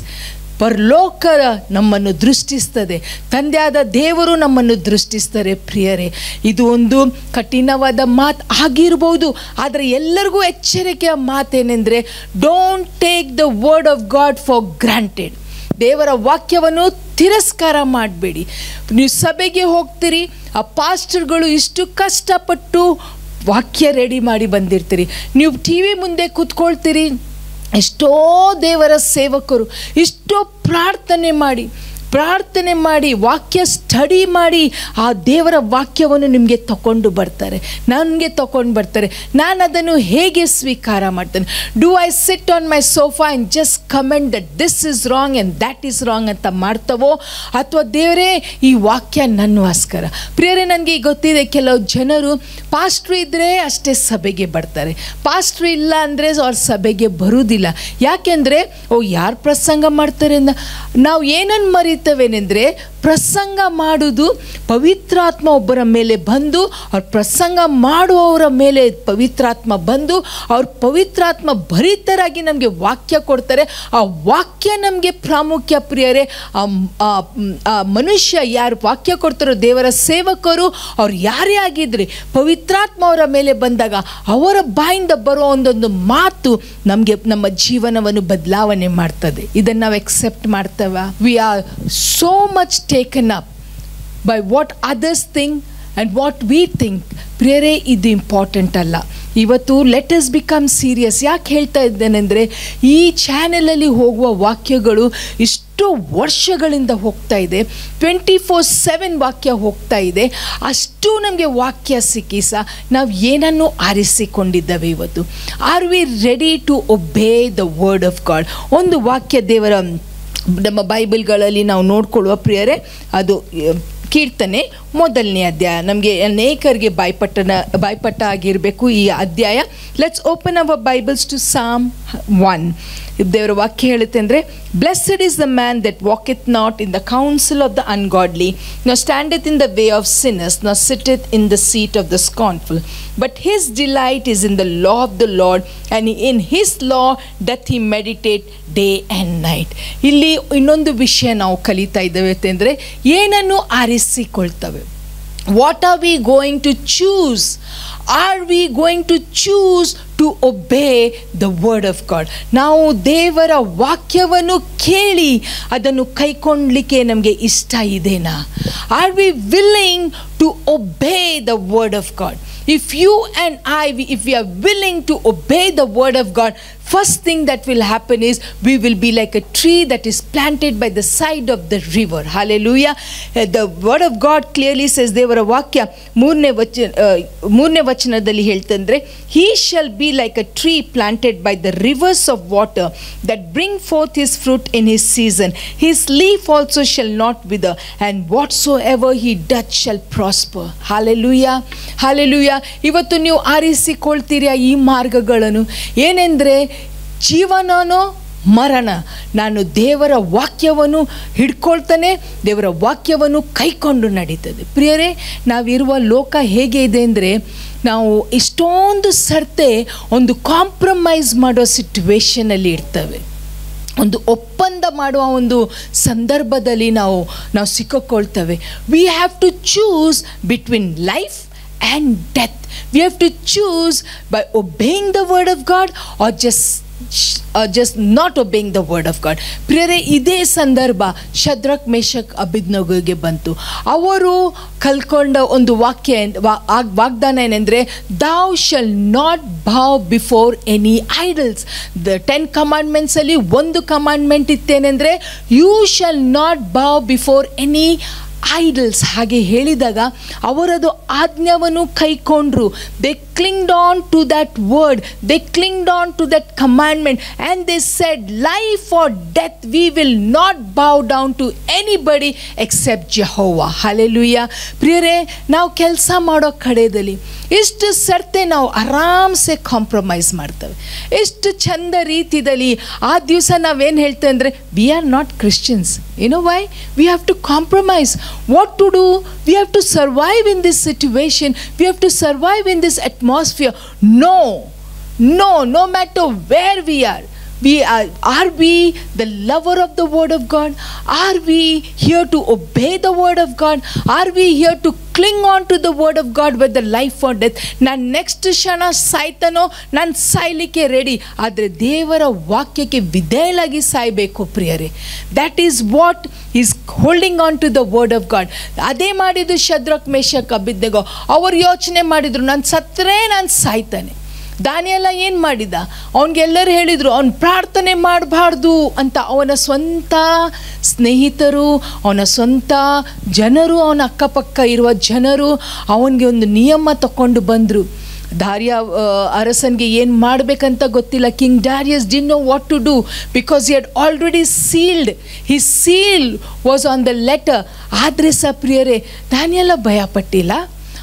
S2: ಪರಲೋಕರ ನಮ್ಮನ್ನು ದೃಷ್ಟಿಸ್ತದೆ ತಂದೆಯಾದ ದೇವರು ನಮ್ಮನ್ನು ದೃಷ್ಟಿಸ್ತಾರೆ ಪ್ರಿಯರೇ ಇದು ಒಂದು ಕಠಿಣವಾದ ಮಾತು ಆಗಿರ್ಬೋದು ಆದರೆ ಎಲ್ಲರಿಗೂ ಎಚ್ಚರಿಕೆಯ ಮಾತೇನೆಂದರೆ don't take the word of God for granted ದೇವರ ವಾಕ್ಯವನ್ನು ತಿರಸ್ಕಾರ ಮಾಡಬೇಡಿ ನೀವು ಸಭೆಗೆ ಹೋಗ್ತೀರಿ ಆ ಪಾಸ್ಟರ್ಗಳು ಇಷ್ಟು ಕಷ್ಟಪಟ್ಟು ವಾಕ್ಯ ರೆಡಿ ಮಾಡಿ ಬಂದಿರ್ತೀರಿ ನೀವು ಟಿ ವಿ ಮುಂದೆ ಕೂತ್ಕೊಳ್ತೀರಿ ಎಷ್ಟೋ ದೇವರ ಸೇವಕರು ಎಷ್ಟೋ ಪ್ರಾರ್ಥನೆ ಮಾಡಿ ಪ್ರಾರ್ಥನೆ ಮಾಡಿ ವಾಕ್ಯ ಸ್ಟಡಿ ಮಾಡಿ ಆ ದೇವರ ವಾಕ್ಯವನ್ನು ನಿಮಗೆ ತಗೊಂಡು ಬರ್ತಾರೆ ನನಗೆ ತಗೊಂಡು ಬರ್ತಾರೆ ನಾನು ಅದನ್ನು ಹೇಗೆ ಸ್ವೀಕಾರ ಮಾಡ್ತೇನೆ do I sit on my sofa and just comment that this is wrong and that is wrong ಅಂತ ಮಾಡ್ತವೋ ಅಥವಾ ದೇವರೇ ಈ ವಾಕ್ಯ ನನ್ನಗೋಸ್ಕರ ಪ್ರಿಯರೇ ನನಗೆ ಗೊತ್ತಿದೆ ಕೆಲವು ಜನರು ಪಾಸ್ಟ್ರು ಇದ್ದರೆ ಅಷ್ಟೇ ಸಭೆಗೆ ಬರ್ತಾರೆ ಪಾಸ್ಟ್ರು ಇಲ್ಲ ಅಂದರೆ ಅವ್ರ ಸಭೆಗೆ ಬರುವುದಿಲ್ಲ ಯಾಕೆಂದರೆ ಓ ಯಾರು ಪ್ರಸಂಗ ಮಾಡ್ತಾರೆ ಅಂದ ನಾವು ಏನನ್ನು ಮರಿತವೇನೆಂದರೆ ಪ್ರಸಂಗ ಮಾಡೋದು ಪವಿತ್ರಾತ್ಮ ಒಬ್ಬರ ಮೇಲೆ ಬಂದು ಅವ್ರ ಪ್ರಸಂಗ ಮಾಡುವವರ ಮೇಲೆ ಪವಿತ್ರಾತ್ಮ ಬಂದು ಅವ್ರ ಪವಿತ್ರಾತ್ಮ ಭರಿತರಾಗಿ ನಮಗೆ ವಾಕ್ಯ ಕೊಡ್ತಾರೆ ಆ ವಾಕ್ಯ ನಮಗೆ ಪ್ರಾಮುಖ್ಯ ಪ್ರಿಯರೇ ಆ ಆ ಆ ಮನುಷ್ಯ ಯಾರು ವಾಕ್ಯ ಕೊಡ್ತಾರೋ ದೇವರ ಸೇವಕರು ಅವ್ರು ಯಾರೇ ಆಗಿದ್ರಿ ಪವಿತ್ರಾತ್ಮ ಅವರ ಮೇಲೆ ಬಂದಾಗ ಅವರ ಬಾಯಿಂದ ಬರೋ ಒಂದೊಂದು ಮಾತು ನಮಗೆ ನಮ್ಮ ಜೀವನವನ್ನು ಬದಲಾವಣೆ ಮಾಡ್ತದೆ ಇದನ್ನು ನಾವು ಎಕ್ಸೆಪ್ಟ್ ಮಾಡ್ತೇವ we are so much taken up by what others think and what we think ಪ್ರಿಯರೇ ಇದು ಇಂಪಾರ್ಟೆಂಟ್ ಅಲ್ಲ ಇವತ್ತು ಲೆಟ್ ಅಸ್ ಬಿಕಮ್ ಸೀರಿಯಸ್ ಯಾಕೆ ಹೇಳ್ತಾ ಇದ್ದೇನೆಂದರೆ ಈ ಚಾನೆಲಲ್ಲಿ ಹೋಗುವ ವಾಕ್ಯಗಳು ಇಷ್ಟು ವರ್ಷಗಳಿಂದ ಹೋಗ್ತಾ ಇದೆ ಟ್ವೆಂಟಿ ಫೋರ್ ಸೆವೆನ್ ವಾಕ್ಯ ಹೋಗ್ತಾ ಇದೆ ಅಷ್ಟು ನಮಗೆ ವಾಕ್ಯ ಸಿಕ್ಕಿ ಸಹ ನಾವು ಏನನ್ನು ಆರಿಸಿಕೊಂಡಿದ್ದೇವೆ ಇವತ್ತು are we ready to obey the word of God ಒಂದು ವಾಕ್ಯ ದೇವರ ನಮ್ಮ ಬೈಬಲ್ಗಳಲ್ಲಿ ನಾವು ನೋಡ್ಕೊಳ್ಳುವ ಪ್ರಿಯರೇ ಅದು ಆ, ಕೀರ್ತನೆ ಮೊದಲನೇ ಅಧ್ಯಾಯ ನಮಗೆ ಅನೇಕರಿಗೆ ಬಾಯ್ಪಟ್ಟನ ಬಾಯ್ಪಟ್ಟ ಆಗಿರಬೇಕು ಈ ಅಧ್ಯಾಯ let's open our Bibles to Psalm one ದೇವರ ವಾಕ್ಯ ಹೇಳುತ್ತೆ ಅಂದರೆ blessed is the man that walketh not in the counsel of the ungodly nor standeth in the way of sinners nor sitteth in the seat of the scornful but his delight is in the law of the Lord and in his law doth he meditate day and night ಇಲ್ಲಿ ಇನ್ನೊಂದು ವಿಷಯ ನಾವು ಕಲಿತಾ ಇದ್ದೇವೆ ಅಂದರೆ ಏನನ್ನು ಆರಿಸಿಕೊಳ್ತವೆ what are we going to choose are we going to choose to obey the word of God ನಾವು ದೇವರ ವಾಕ್ಯವನ್ನು ಕೇಳಿ ಅದನ್ನು ಕೈಕೊಂಡ್ಲಿಕ್ಕೆ ನಮಗೆ ಇಷ್ಟ ಇದೆನಾ are we willing to obey the word of God if you and I, we, if we are willing to obey the word of God, first thing that will happen is we will be like a tree that is planted by the side of the river. Hallelujah. Uh, The word of God clearly says, ದೇವರ ವಾಕ್ಯ ಮೂರನೇ ವಚ ಆ, ಮೂರನೇ ವಚನದಲ್ಲಿ ಹೇಳ್ತಂದ್ರೆ he shall be like a tree planted by the rivers of water that bring forth his fruit in his season his leaf also shall not wither and whatsoever he doeth shall prosper hallelujah hallelujah ಇವತ್ತು ನೀವು ಆರಿಸಿಕೊಳ್ತೀರಾ ಈ ಮಾರ್ಗಗಳನ್ನು ಏನೆಂದರೆ ಜೀವನನೋ ಮರಣ ನಾನು ದೇವರ ವಾಕ್ಯವನ್ನು ಹಿಡ್ಕೊಳ್ತಾನೆ ದೇವರ ವಾಕ್ಯವನ್ನು ಕೈಕೊಂಡು ನಡೀತದೆ ಪ್ರಿಯರೇ ನಾವಿರುವ ಲೋಕ ಹೇಗೆ ಇದೆ ಅಂದರೆ ನಾವು ಇಷ್ಟೊಂದು ಸರ್ತೆ ಒಂದು ಕಾಂಪ್ರಮೈಸ್ ಮಾಡೋ ಸಿಟ್ಯುವೇಷನಲ್ಲಿ ಇರ್ತವೆ ಒಂದು ಒಪ್ಪಂದ ಮಾಡುವ ಒಂದು ಸಂದರ್ಭದಲ್ಲಿ ನಾವು ನಾವು ಸಿಕ್ಕಿಕೊಳ್ತೇವೆ we have to choose between life and death we have to choose by obeying the word of God or just just not obeying the word of God ಪ್ರಿಯರೇ ಇದೇ ಸಂದರ್ಭ ಶದ್ರಕ್ ಮೇಷಕ್ ಅಭಿಜ್ಞಗೆ ಬಂತು ಅವರು ಕಲ್ಕೊಂಡ ಒಂದು ವಾಕ್ಯ ಏನ್- ವಾ- ಆಗ್- ವಾಗ್ದಾನ ಏನೆಂದರೆ thou shall not bow before any idols the ten ಕಮಾಂಡ್ಮೆಂಟ್ಸಲ್ಲಿ ಒಂದು ಕಮಾಂಡ್ಮೆಂಟ್ ಇತ್ತೇನೆಂದರೆ you shall not bow before any idols ಹಾಗೆ ಹೇಳಿದಾಗ ಅವರದು ಆಜ್ಞಾವನ್ನು ಕೈಕೊಂಡ್ರು they clinged on to that word they clinged on to that commandment and they said life or death we will not bow down to anybody except Jehovah hallelujah ಪ್ರಿಯರೇ ನಾವು ಕೆಲಸ ಮಾಡೋ ಕಡೆಯಲ್ಲಿ ಇಷ್ಟು ಸರ್ತೆ ನಾವು ಆರಾಮ್ಸೆ ಕಾಂಪ್ರಮೈಸ್ ಮಾಡ್ತೇವೆ ಎಷ್ಟು ಚಂದ ರೀತಿಯಲ್ಲಿ ಆ ದಿವಸ ನಾವೇನು ಹೇಳ್ತೇವೆ ಅಂದರೆ ವಿ ಆರ್ ನಾಟ್ ಕ್ರಿಶ್ಚಿಯನ್ಸ್ ಏನೋ why we have to compromise what to do we have to survive in this situation we have to survive in this atmosphere no no no matter where we are we are, are we the lover of the word of god are we here to obey the word of god are we here to cling on to the word of god with the life or death ನಾನು next ಕ್ಷಣ ಸಾಯ್ತಾನೋ ನಾನು ಸಾಯ್ಲಿಕ್ಕೆ ready ಆದರೆ ದೇವರ ವಾಕ್ಯಕ್ಕೆ ವಿಧೇಯಲಾಗಿ ಸಾಯಬೇಕು ಪ್ರಿಯರೇ that is what is holding on to the word of God ಅದೇ ಮಾಡಿದ್ದು ಶದ್ರಕ್ ಮೇಷಕ್ ಅಬಿದ್ದೆಗೋ ಅವ್ರು ಯೋಚನೆ ಮಾಡಿದ್ರು ನಾನು ಸತ್ತರೆ ನಾನು ಸಾಯ್ತಾನೆ ದಾನಿಯೆಲ್ಲ ಏನು ಮಾಡಿದ ಅವನಿಗೆಲ್ಲರೂ ಹೇಳಿದರು ಅವನು ಪ್ರಾರ್ಥನೆ ಮಾಡಬಾರ್ದು ಅಂತ ಅವನ ಸ್ವಂತ ಸ್ನೇಹಿತರು ಅವನ ಸ್ವಂತ ಜನರು ಅವನ ಅಕ್ಕಪಕ್ಕ ಇರುವ ಜನರು ಅವನಿಗೆ ಒಂದು ನಿಯಮ ತಗೊಂಡು ಬಂದರು ದಾರ್ಯ ಅರಸನ್ಗೆ ಏನು ಮಾಡಬೇಕಂತ ಗೊತ್ತಿಲ್ಲ King Darius didn't know what to do because he had already sealed he seal was on the letter ಆದರೆ ಸಹ ಪ್ರಿಯರೇ ದಾನಿಯೆಲ್ಲ ಭಯಪಟ್ಟಿಲ್ಲ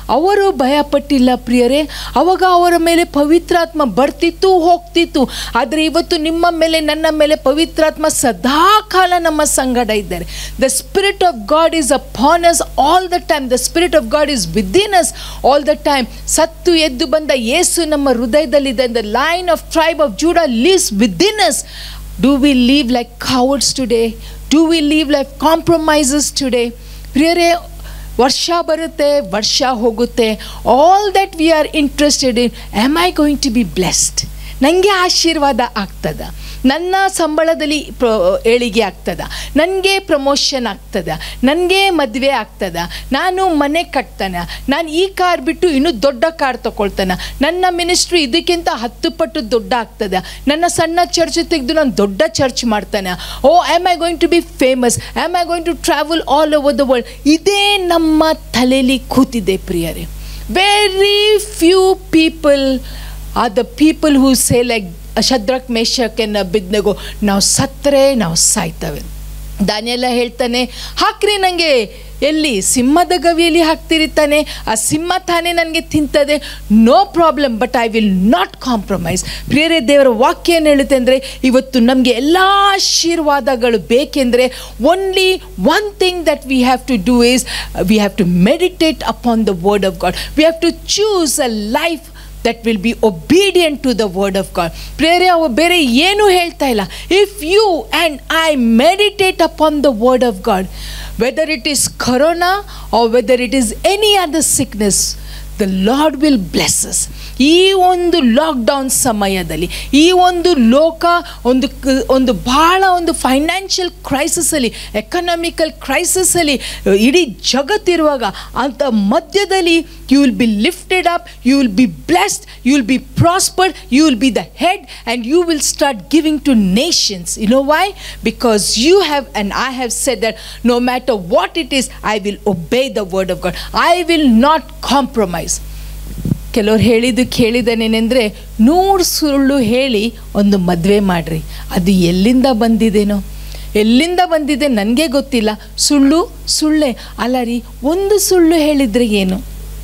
S2: ಅವರು ಭಯಪಟ್ಟಿಲ್ಲ ಪ್ರಿಯರೇ ಅವಾಗ ಅವರ ಮೇಲೆ ಪವಿತ್ರಾತ್ಮ ಬರ್ತಿತ್ತು ಹೋಗ್ತಿತ್ತು ಆದರೆ ಇವತ್ತು ನಿಮ್ಮ ಮೇಲೆ ನನ್ನ ಮೇಲೆ ಪವಿತ್ರಾತ್ಮ ಸದಾ ಕಾಲ ನಮ್ಮ ಸಂಗಡ ಇದ್ದಾರೆ the spirit of God is upon us all the time the spirit of God is within us all the time ಸತ್ತು ಎದ್ದು ಬಂದ ಯೇಸು ನಮ್ಮ ಹೃದಯದಲ್ಲಿದೆ the lion of tribe of Judah lives within us do we live like cowards today do we live like compromises today ಪ್ರಿಯರೇ ವರ್ಷ ಬರುತ್ತೆ ವರ್ಷ ಹೋಗುತ್ತೆ all that we are interested in am I going to be blessed ನನಗೆ ಆಶೀರ್ವಾದ ಆಗ್ತದ ನನ್ನ ಸಂಬಳದಲ್ಲಿ ಪ್ರ ಏಳಿಗೆ ಆಗ್ತದ ನನಗೆ ಪ್ರಮೋಷನ್ ಆಗ್ತದ ನನಗೆ ಮದುವೆ ಆಗ್ತದ ನಾನು ಮನೆ ಕಟ್ತಾನೆ ನಾನು ಈ ಕಾರ್ ಬಿಟ್ಟು ಇನ್ನೂ ದೊಡ್ಡ ಕಾರ್ ತಗೊಳ್ತಾನೆ ನನ್ನ ಮಿನಿಸ್ಟ್ರಿ ಇದಕ್ಕಿಂತ ಹತ್ತು ಪಟ್ಟು ದೊಡ್ಡ ಆಗ್ತದ ನನ್ನ ಸಣ್ಣ ಚರ್ಚ್ ತೆಗೆದು ನಾನು ದೊಡ್ಡ ಚರ್ಚ್ ಮಾಡ್ತಾನೆ oh am I going to be famous am I going to travel all over the world ಇದೇ ನಮ್ಮ ತಲೆಯಲ್ಲಿ ಕೂತಿದೆ ಪ್ರಿಯರೇ very few people are the people who say like Shadrach Meshach and Abednego ನಾವು ಸತ್ತರೆ ನಾವು ಸಾಯ್ತವೆ ದಾನಿಯೆಲ್ಲ ಹೇಳ್ತಾನೆ ಹಾಕ್ರಿ ನನಗೆ ಎಲ್ಲಿ ಸಿಂಹದ ಗವಿಯಲ್ಲಿ ಹಾಕ್ತಿರಿ ತಾನೆ ಆ ಸಿಂಹ ತಾನೇ ನನಗೆ ತಿಂತದೆ no problem but I will not compromise ಪ್ರಿಯರೇ ದೇವರ ವಾಕ್ಯ ಏನು ಹೇಳುತ್ತೆ ಅಂದರೆ ಇವತ್ತು ನಮಗೆ ಎಲ್ಲ ಆಶೀರ್ವಾದಗಳು ಬೇಕೆಂದರೆ only one thing that we have to do is we have to meditate upon the word of God we have to choose a life that will be obedient to the word of God ಪ್ರೇರೆ ಅವ ಬೇರೆ ಏನೂ ಹೇಳ್ತಾ ಇಲ್ಲ if you and I meditate upon the word of God whether it is corona or whether it is any other sickness the Lord will bless us ಈ ಒಂದು lockdown ಸಮಯದಲ್ಲಿ ಈ ಒಂದು ಲೋಕ ಒಂದು ಕ- ಒಂದು ಭಾಳ ಒಂದು ಫೈನಾನ್ಷಿಯಲ್ ಕ್ರೈಸಿಸಲ್ಲಿ ಎಕನಾಮಿಕಲ್ ಕ್ರೈಸಿಸಲ್ಲಿ ಇಡೀ ಜಗತ್ತಿರುವಾಗ ಅಂಥ ಮಧ್ಯದಲ್ಲಿ you will be lifted up you will be blessed you will be prospered you will be the head and you will start giving to nations you know why because you have and I have said that no matter what it is I will obey the word of God I will not compromise ಕೆಲವ್ರು ಹೇಳಿದ್ದು ಕೇಳಿದನೇನೆಂದರೆ ನೂರು ಸುಳ್ಳು ಹೇಳಿ ಒಂದು ಮದುವೆ ಮಾಡಿರಿ ಅದು ಎಲ್ಲಿಂದ ಬಂದಿದೇನೋ ಎಲ್ಲಿಂದ ಬಂದಿದೆ ನನಗೆ ಗೊತ್ತಿಲ್ಲ ಸುಳ್ಳು ಸುಳ್ಳೆ ಅಲ್ಲ ರೀ ಒಂದು ಸುಳ್ಳು ಹೇಳಿದರೆ ಏನು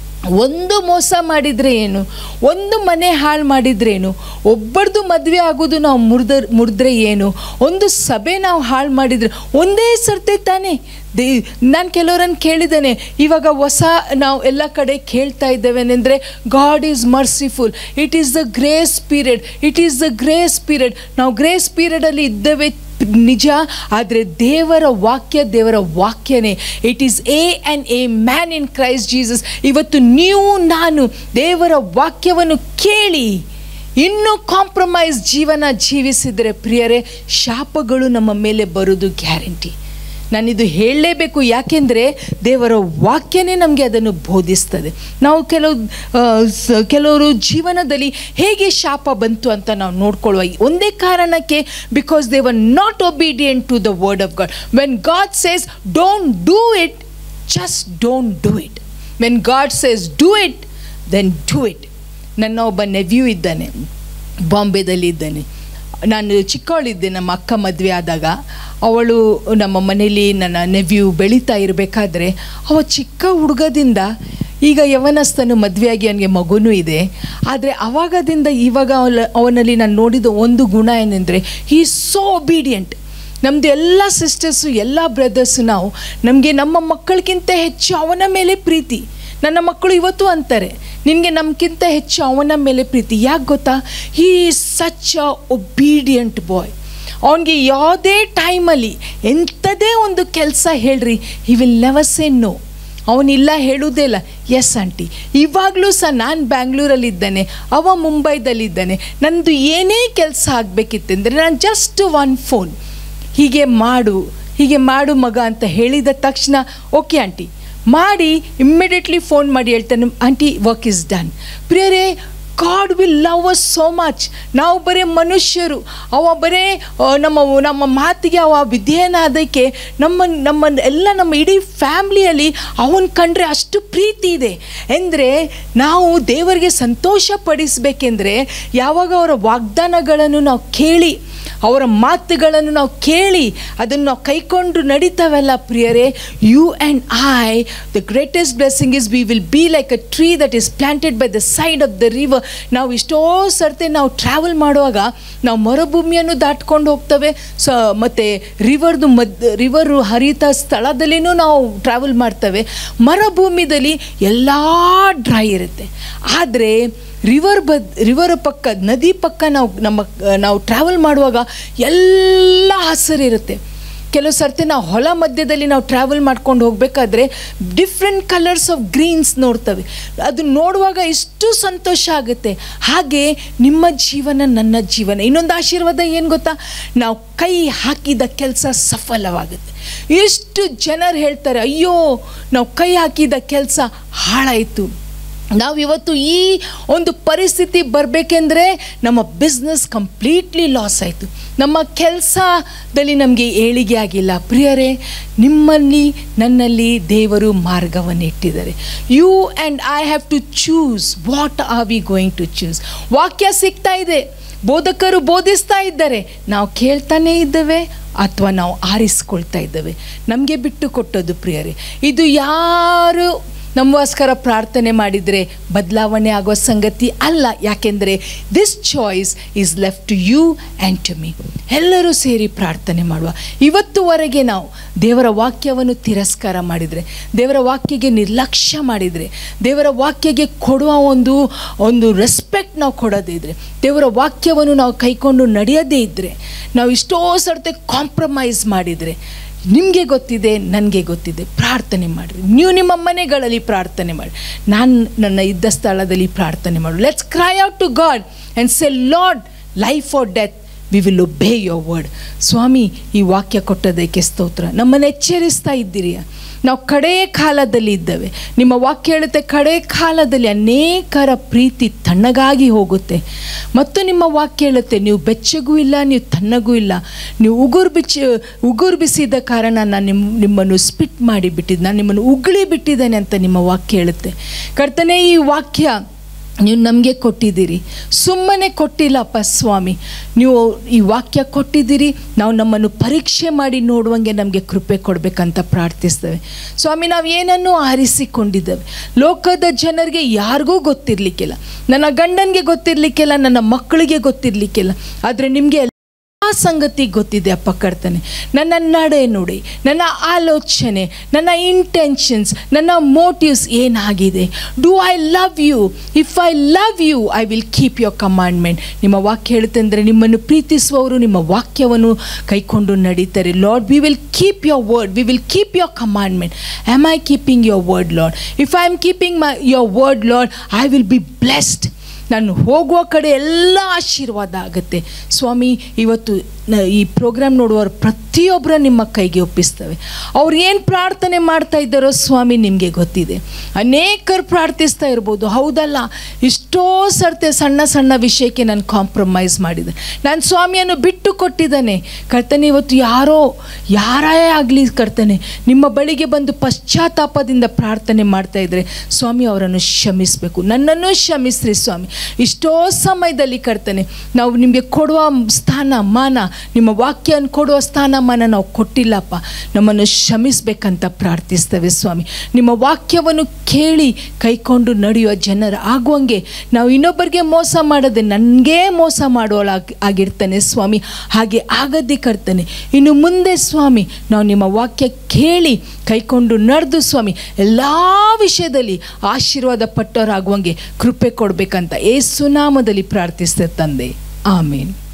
S2: ಒಂದು ಮೋಸ ಮಾಡಿದರೆ ಏನು ಒಂದು ಮನೆ ಹಾಳು ಮಾಡಿದ್ರೆ ಏನು ಒಬ್ಬರದು ಮದುವೆ ಆಗೋದು ನಾವು ಮುರಿದ ಮುರಿದ್ರೆ ಏನು ಒಂದು ಸಭೆ ನಾವು ಹಾಳು ಮಾಡಿದರೆ ಒಂದೇ ಸರ್ತೆ ತಾನೇ ದೇ ನಾನು ಕೆಲವರನ್ನು ಕೇಳಿದ್ದೇನೆ ಇವಾಗ ಹೊಸ ನಾವು ಎಲ್ಲ ಕಡೆ ಕೇಳ್ತಾ ಇದ್ದೇವೆನೆಂದರೆ God is merciful it is the grace period it is the grace period ನಾವು ಗ್ರೇಸ್ ಪೀರಿಯಡಲ್ಲಿ ಇದ್ದೇವೆ ನಿಜ ಆದರೆ ದೇವರ ವಾಕ್ಯ ದೇವರ ವಾಕ್ಯನೇ it is a and a man in Christ Jesus ಇವತ್ತು ನೀವು ನಾನು ದೇವರ ವಾಕ್ಯವನ್ನು ಕೇಳಿ ಇನ್ನೂ ಕಾಂಪ್ರಮೈಸ್ ಜೀವನ ಜೀವಿಸಿದರೆ ಪ್ರಿಯರೇ ಶಾಪಗಳು ನಮ್ಮ ಮೇಲೆ ಬರೋದು ಗ್ಯಾರಂಟಿ ನಾನಿದು ಹೇಳಲೇಬೇಕು ಯಾಕೆಂದರೆ ದೇವರ ವಾಕ್ಯನೇ ನಮಗೆ ಅದನ್ನು ಬೋಧಿಸ್ತದೆ ನಾವು ಕೆಲವು ಆ, ಸ- ಕೆಲವರು ಜೀವನದಲ್ಲಿ ಹೇಗೆ ಶಾಪ ಬಂತು ಅಂತ ನಾವು ನೋಡ್ಕೊಳ್ಳುವ ಒಂದೇ ಕಾರಣಕ್ಕೆ because they were not obedient to the word of God when God says don't do it just don't do it when God says do it then do it ನನ್ನ ಒಬ್ಬ ನೆವ್ಯೂ ಇದ್ದಾನೆ ಬಾಂಬೆದಲ್ಲಿ ಇದ್ದಾನೆ ನಾನು ಚಿಕ್ಕವಳಿದ್ದೆ ನಮ್ಮ ಅಕ್ಕ ಮದುವೆ ಆದಾಗ ಅವಳು ನಮ್ಮ ಮನೇಲಿ ನನ್ನ ನೆವ್ಯೂ ಬೆಳೀತಾ ಇರಬೇಕಾದ್ರೆ ಅವ ಚಿಕ್ಕ ಹುಡುಗದಿಂದ ಈಗ ಯವನಸ್ಥನು ಮದುವೆಯಾಗಿ ಅವನಿಗೆ ಮಗುನೂ ಇದೆ ಆದರೆ ಅವಾಗದಿಂದ ಇವಾಗ ಅವನ- ಅವನಲ್ಲಿ ನಾನು ನೋಡಿದ ಒಂದು ಗುಣ ಏನೆಂದರೆ ಹೀ ಸೋ ಒಬೀಡಿಯಂಟ್ ನಮ್ಮದು ಎಲ್ಲ ಸಿಸ್ಟರ್ಸು ಎಲ್ಲ ಬ್ರದರ್ಸು ನಾವು ನಮಗೆ ನಮ್ಮ ಮಕ್ಕಳಿಗಿಂತ ಹೆಚ್ಚು ಅವನ ಮೇಲೆ ಪ್ರೀತಿ ನನ್ನ ಮಕ್ಕಳು ಇವತ್ತು ಅಂತಾರೆ ನಿನಗೆ ನಮ್ಗಿಂತ ಹೆಚ್ಚು ಅವನ ಮೇಲೆ ಪ್ರೀತಿ ಯಾಕೆ ಗೊತ್ತಾ he is such a obedient boy ಅವನಿಗೆ ಯಾವುದೇ ಟೈಮಲ್ಲಿ ಎಂಥದೇ ಒಂದು ಕೆಲಸ ಹೇಳ್ರಿ he will never say no ಅವನಿಲ್ಲ ಹೇಳುವುದೇ ಇಲ್ಲ ಎಸ್ ಆಂಟಿ ಇವಾಗಲೂ ಸಹ ನಾನು ಬ್ಯಾಂಗ್ಳೂರಲ್ಲಿದ್ದಾನೆ ಅವ ಮುಂಬೈದಲ್ಲಿದ್ದಾನೆ ನಂದು ಏನೇ ಕೆಲಸ ಆಗಬೇಕಿತ್ತೆಂದರೆ ನಾನು ಜಸ್ಟ್ ಒನ್ ಫೋನ್ ಹೀಗೆ ಮಾಡು ಹೀಗೆ ಮಾಡು ಮಗ ಅಂತ ಹೇಳಿದ ತಕ್ಷಣ ಓಕೆ ಆಂಟಿ ಮಾಡಿ ಇಮ್ಮಿಡಿಯೇಟ್ಲಿ ಫೋನ್ ಮಾಡಿ ಹೇಳ್ತಾನೆ ಆಂಟಿ ವರ್ಕ್ ಇಸ್ ಡನ್ ಪ್ರಿಯರೇ God will love us so much ನಾವು ಬರೀ ಮನುಷ್ಯರು ಅವ ಬರೇ ಆ, ನಮ್ಮ ನಮ್ಮ ಮಾತಿಗೆ ಅವ ವಿಧೇಯನಾದಕ್ಕೆ ನಮ್ಮ ನಮ್ಮ ಎಲ್ಲ ನಮ್ಮ ಇಡೀ ಫ್ಯಾಮ್ಲಿಯಲ್ಲಿ ಅವನ ಕಂಡ್ರೆ ಅಷ್ಟು ಪ್ರೀತಿ ಇದೆ ಎಂದರೆ ನಾವು ದೇವರಿಗೆ ಸಂತೋಷ ಪಡಿಸಬೇಕೆಂದ್ರೆ ಯಾವಾಗ ಅವರ ವಾಗ್ದಾನಗಳನ್ನು ನಾವು ಕೇಳಿ ಅವರ ಮಾತುಗಳನ್ನು ನಾವು ಕೇಳಿ ಅದನ್ನು ನಾವು ಕೈಕೊಂಡು ನಡೀತಾವಲ್ಲ ಪ್ರಿಯರೇ you and I the greatest blessing is we will be like a tree that is planted by the side of the river ನಾವು ಎಷ್ಟೋ ಸರ್ತೆ ನಾವು ಟ್ರಾವೆಲ್ ಮಾಡುವಾಗ ನಾವು ಮರುಭೂಮಿಯನ್ನು ದಾಟ್ಕೊಂಡು ಹೋಗ್ತೇವೆ ಸ ಮತ್ತು ರಿವರ್ದು ಮದ್ ರಿವರು ಹರಿತ ಸ್ಥಳದಲ್ಲಿನೂ ನಾವು ಟ್ರಾವೆಲ್ ಮಾಡ್ತೇವೆ ಮರುಭೂಮಿದಲ್ಲಿ ಎಲ್ಲ ಡ್ರೈ ಇರುತ್ತೆ ಆದರೆ ರಿವರ್ ಬದ್ ರಿವರ್ ಪಕ್ಕ ನದಿ ಪಕ್ಕ ನಾವು ನಮ್ಮ ನಾವು ಟ್ರಾವೆಲ್ ಮಾಡುವಾಗ ಎಲ್ಲ ಹಸಿರಿರುತ್ತೆ ಕೆಲವು ಸರ್ತಿ ನಾವು ಹೊಲ ಮಧ್ಯದಲ್ಲಿ ನಾವು ಟ್ರಾವೆಲ್ ಮಾಡ್ಕೊಂಡು ಹೋಗಬೇಕಾದ್ರೆ ಡಿಫ್ರೆಂಟ್ ಕಲರ್ಸ್ ಆಫ್ ಗ್ರೀನ್ಸ್ ನೋಡ್ತವೆ ಅದು ನೋಡುವಾಗ ಎಷ್ಟು ಸಂತೋಷ ಆಗುತ್ತೆ ಹಾಗೆ ನಿಮ್ಮ ಜೀವನ ನನ್ನ ಜೀವನ ಇನ್ನೊಂದು ಆಶೀರ್ವಾದ ಏನು ಗೊತ್ತಾ ನಾವು ಕೈ ಹಾಕಿದ ಕೆಲಸ ಸಫಲವಾಗುತ್ತೆ ಎಷ್ಟು ಜನರು ಹೇಳ್ತಾರೆ ಅಯ್ಯೋ ನಾವು ಕೈ ಹಾಕಿದ ಕೆಲಸ ಹಾಳಾಯಿತು ನಾವು ಇವತ್ತು ಈ ಒಂದು ಪರಿಸ್ಥಿತಿ ಬರಬೇಕೆಂದ್ರೆ ನಮ್ಮ ಬಿಸ್ನೆಸ್ ಕಂಪ್ಲೀಟ್ಲಿ ಲಾಸ್ ಆಯಿತು ನಮ್ಮ ಕೆಲಸದಲ್ಲಿ ನಮಗೆ ಏಳಿಗೆ ಆಗಿಲ್ಲ ಪ್ರಿಯರೇ ನಿಮ್ಮಲ್ಲಿ ನನ್ನಲ್ಲಿ ದೇವರು ಮಾರ್ಗವನ್ನು ಇಟ್ಟಿದ್ದಾರೆ you and I have to choose what are we going to choose ವಾಕ್ಯ ಸಿಗ್ತಾ ಇದೆ ಬೋಧಕರು ಬೋಧಿಸ್ತಾ ಇದ್ದಾರೆ ನಾವು ಕೇಳ್ತಾನೇ ಇದ್ದೇವೆ ಅಥವಾ ನಾವು ಆರಿಸ್ಕೊಳ್ತಾ ಇದ್ದೇವೆ ನಮಗೆ ಬಿಟ್ಟು ಕೊಟ್ಟದ್ದು ಪ್ರಿಯರೇ ಇದು ಯಾರು ನಮಗೋಸ್ಕರ ಪ್ರಾರ್ಥನೆ ಮಾಡಿದರೆ ಬದಲಾವಣೆ ಆಗೋ ಸಂಗತಿ ಅಲ್ಲ ಯಾಕೆಂದರೆ this choice is left to you and to me ಎಲ್ಲರೂ ಸೇರಿ ಪ್ರಾರ್ಥನೆ ಮಾಡುವ ಇವತ್ತುವರೆಗೆ ನಾವು ದೇವರ ವಾಕ್ಯವನ್ನು ತಿರಸ್ಕಾರ ಮಾಡಿದರೆ ದೇವರ ವಾಕ್ಯಗೆ ನಿರ್ಲಕ್ಷ್ಯ ಮಾಡಿದರೆ ದೇವರ ವಾಕ್ಯಗೆ ಕೊಡುವ ಒಂದು ಒಂದು ರೆಸ್ಪೆಕ್ಟ್ ನಾವು ಕೊಡೋದೇ ಇದ್ದರೆ ದೇವರ ವಾಕ್ಯವನ್ನು ನಾವು ಕೈಕೊಂಡು ನಡೆಯದೇ ಇದ್ದರೆ ನಾವು ಇಷ್ಟೋ ಸರ್ತೆ ಕಾಂಪ್ರಮೈಸ್ ಮಾಡಿದರೆ ನಿಮಗೆ ಗೊತ್ತಿದೆ ನನಗೆ ಗೊತ್ತಿದೆ ಪ್ರಾರ್ಥನೆ ಮಾಡಿರಿ ನೀವು ನಿಮ್ಮ ಮನೆಗಳಲ್ಲಿ ಪ್ರಾರ್ಥನೆ ಮಾಡಿ ನಾನು ನನ್ನ ಇದ್ದ ಸ್ಥಳದಲ್ಲಿ ಪ್ರಾರ್ಥನೆ ಮಾಡು let's cry out to God and say Lord life or death we will obey your word ಸ್ವಾಮಿ ಈ ವಾಕ್ಯ ಕೊಟ್ಟದಕ್ಕೆ ಸ್ತೋತ್ರ ನಮ್ಮನ್ನು ಎಚ್ಚರಿಸ್ತಾ ಇದ್ದೀರಿ ನಾವು ಕಡೇ ಕಾಲದಲ್ಲಿ ಇದ್ದೇವೆ ನಿಮ್ಮ ವಾಕ್ಯ ಹೇಳುತ್ತೆ ಕಡೇ ಕಾಲದಲ್ಲಿ ಅನೇಕರ ಪ್ರೀತಿ ತಣ್ಣಗಾಗಿ ಹೋಗುತ್ತೆ ಮತ್ತು ನಿಮ್ಮ ವಾಕ್ಯ ಹೇಳುತ್ತೆ ನೀವು ಬೆಚ್ಚಗೂ ಇಲ್ಲ ನೀವು ತಣ್ಣಗೂ ಇಲ್ಲ ನೀವು ಉಗುರು ಬಿಚ್ಚಿ ಉಗುರು ಬಿಸಿದ ಕಾರಣ ನಾನು ನಿಮ್ಮ ನಿಮ್ಮನ್ನು ಸ್ಪಿಟ್ ಮಾಡಿ ಬಿಟ್ಟಿದ್ದು ನಾನು ನಿಮ್ಮನ್ನು ಉಗುಳಿ ಬಿಟ್ಟಿದ್ದೇನೆ ಅಂತ ನಿಮ್ಮ ವಾಕ್ಯ ಹೇಳುತ್ತೆ ಕರ್ತನೆ ಈ ವಾಕ್ಯ ನೀವು ನಮಗೆ ಕೊಟ್ಟಿದ್ದೀರಿ ಸುಮ್ಮನೆ ಕೊಟ್ಟಿಲ್ಲಪ್ಪ ಸ್ವಾಮಿ ನೀವು ಈ ವಾಕ್ಯ ಕೊಟ್ಟಿದ್ದೀರಿ ನಾವು ನಮ್ಮನ್ನು ಪರೀಕ್ಷೆ ಮಾಡಿ ನೋಡುವಂಗೆ ನಮಗೆ ಕೃಪೆ ಕೊಡಬೇಕಂತ ಪ್ರಾರ್ಥಿಸ್ತೇವೆ ಸ್ವಾಮಿ ನಾವು ಏನನ್ನೂ ಆರಿಸಿಕೊಂಡಿದ್ದೇವೆ ಲೋಕದ ಜನರಿಗೆ ಯಾರಿಗೂ ಗೊತ್ತಿರಲಿಕ್ಕಿಲ್ಲ ನನ್ನ ಗಂಡನಿಗೆ ಗೊತ್ತಿರಲಿಕ್ಕಿಲ್ಲ ನನ್ನ ಮಕ್ಕಳಿಗೆ ಗೊತ್ತಿರಲಿಕ್ಕಿಲ್ಲ ಆದರೆ ನಿಮಗೆ ಆ ಸಂಗತಿ ಗೊತ್ತಿದೆ ಅಪ್ಪ ಕರ್ತನೆ ನನ್ನ ನಡೆ ನುಡಿ ನನ್ನ ಆಲೋಚನೆ ನನ್ನ ಇಂಟೆನ್ಷನ್ಸ್ ನನ್ನ ಮೋಟಿವ್ಸ್ ಏನಾಗಿದೆ do I love you if I love you I will keep your commandment ನಿಮ್ಮ ವಾಕ್ಯ ಹೇಳುತ್ತೆ ಅಂದರೆ ನಿಮ್ಮನ್ನು ಪ್ರೀತಿಸುವವರು ನಿಮ್ಮ ವಾಕ್ಯವನ್ನು ಕೈಕೊಂಡು ನಡೀತಾರೆ Lord we will keep your word we will keep your commandment am I keeping your word Lord if I am keeping my your word Lord I will be blessed ನಾನು ಹೋಗುವ ಕಡೆ ಎಲ್ಲ ಆಶೀರ್ವಾದ ಆಗುತ್ತೆ ಸ್ವಾಮಿ ಇವತ್ತು ನ ಈ ಪ್ರೋಗ್ರಾಮ್ ನೋಡುವವರು ಪ್ರತಿಯೊಬ್ಬರ ನಿಮ್ಮ ಕೈಗೆ ಒಪ್ಪಿಸ್ತವೆ ಅವ್ರು ಏನು ಪ್ರಾರ್ಥನೆ ಮಾಡ್ತಾ ಇದ್ದಾರೋ ಸ್ವಾಮಿ ನಿಮಗೆ ಗೊತ್ತಿದೆ ಅನೇಕರು ಪ್ರಾರ್ಥಿಸ್ತಾ ಇರ್ಬೋದು ಹೌದಲ್ಲ ಎಷ್ಟೋ ಸರ್ತೆ ಸಣ್ಣ ಸಣ್ಣ ವಿಷಯಕ್ಕೆ ನಾನು ಕಾಂಪ್ರಮೈಸ್ ಮಾಡಿದೆ ನಾನು ಸ್ವಾಮಿಯನ್ನು ಬಿಟ್ಟು ಕೊಟ್ಟಿದ್ದಾನೆ ಕರ್ತನೆ ಇವತ್ತು ಯಾರೋ ಯಾರೇ ಆಗಲಿ ಕರ್ತನೆ ನಿಮ್ಮ ಬಳಿಗೆ ಬಂದು ಪಶ್ಚಾತ್ತಾಪದಿಂದ ಪ್ರಾರ್ಥನೆ ಮಾಡ್ತಾ ಇದ್ರೆ ಸ್ವಾಮಿ ಅವರನ್ನು ಕ್ಷಮಿಸಬೇಕು ನನ್ನನ್ನು ಕ್ಷಮಿಸ್ರಿ ಸ್ವಾಮಿ ಇಷ್ಟೋ ಸಮಯದಲ್ಲಿ ಕರ್ತನೆ ನಾವು ನಿಮಗೆ ಕೊಡುವ ಸ್ಥಾನ ಮಾನ ನಿಮ್ಮ ವಾಕ್ಯ ಕೊಡುವ ಸ್ಥಾನಮಾನ ನಾವು ಕೊಟ್ಟಿಲ್ಲಪ್ಪ ನಮ್ಮನ್ನು ಕ್ಷಮಿಸ್ಬೇಕಂತ ಪ್ರಾರ್ಥಿಸ್ತೇವೆ ಸ್ವಾಮಿ ನಿಮ್ಮ ವಾಕ್ಯವನ್ನು ಕೇಳಿ ಕೈಕೊಂಡು ನಡೆಯುವ ಜನರ ಆಗುವಂಗೆ ನಾವು ಇನ್ನೊಬ್ಬರಿಗೆ ಮೋಸ ಮಾಡದೆ ನನಗೇ ಮೋಸ ಮಾಡೋಳಾಗಿ ಆಗಿರ್ತಾನೆ ಸ್ವಾಮಿ ಹಾಗೆ ಆಗದೆ ಕರ್ತನೆ ಇನ್ನು ಮುಂದೆ ಸ್ವಾಮಿ ನಾವು ನಿಮ್ಮ ವಾಕ್ಯ ಕೇಳಿ ಕೈಕೊಂಡು ನಡೆದು ಸ್ವಾಮಿ ಎಲ್ಲ ವಿಷಯದಲ್ಲಿ ಆಶೀರ್ವಾದ ಪಟ್ಟವರಾಗುವಂಗೆ ಕೃಪೆ ಕೊಡಬೇಕಂತ ಏಸುನಾಮದಲ್ಲಿ ಪ್ರಾರ್ಥಿಸ್ತೇವೆ ತಂದೆ ಆಮೇನ್